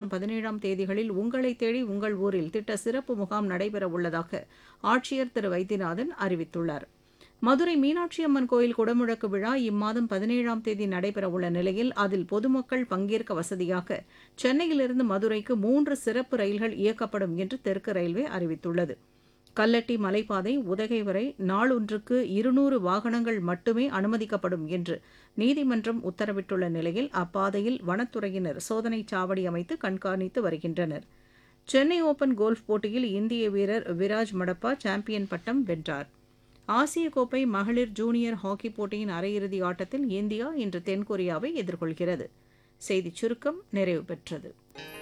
மாதம் பதினேழாம் தேதிகளில் உங்களை தேடி உங்கள் ஊரில் திட்ட சிறப்பு முகாம் நடைபெற உள்ளதாக ஆட்சியர் திரு வைத்தியநாதன் அறிவித்துள்ளார் மதுரை மீனாட்சி அம்மன் கோயில் குடமுழக்கு விழா இம்மாதம் பதினேழாம் தேதி நடைபெறவுள்ள நிலையில் அதில் பொதுமக்கள் பங்கேற்க வசதியாக சென்னையிலிருந்து மதுரைக்கு மூன்று சிறப்பு ரயில்கள் இயக்கப்படும் என்று தெற்கு ரயில்வே அறிவித்துள்ளது கல்லட்டி மலைப்பாதை உதகை வரை நாளொன்றுக்கு இருநூறு வாகனங்கள் மட்டுமே அனுமதிக்கப்படும் என்று நீதிமன்றம் உத்தரவிட்டுள்ள நிலையில் அப்பாதையில் வனத்துறையினர் சோதனைச் சாவடி அமைத்து கண்காணித்து வருகின்றனர் சென்னை ஓபன் கோல்ஃப் போட்டியில் இந்திய வீரர் விராஜ் மடப்பா சாம்பியன் பட்டம் வென்றார் ஆசிய கோப்பை மகளிர் ஜூனியர் ஹாக்கி போட்டியின் அரையிறுதி ஆட்டத்தில் இந்தியா இன்று தென்கொரியாவை எதிர்கொள்கிறது செய்திச் சுருக்கம் நிறைவு பெற்றது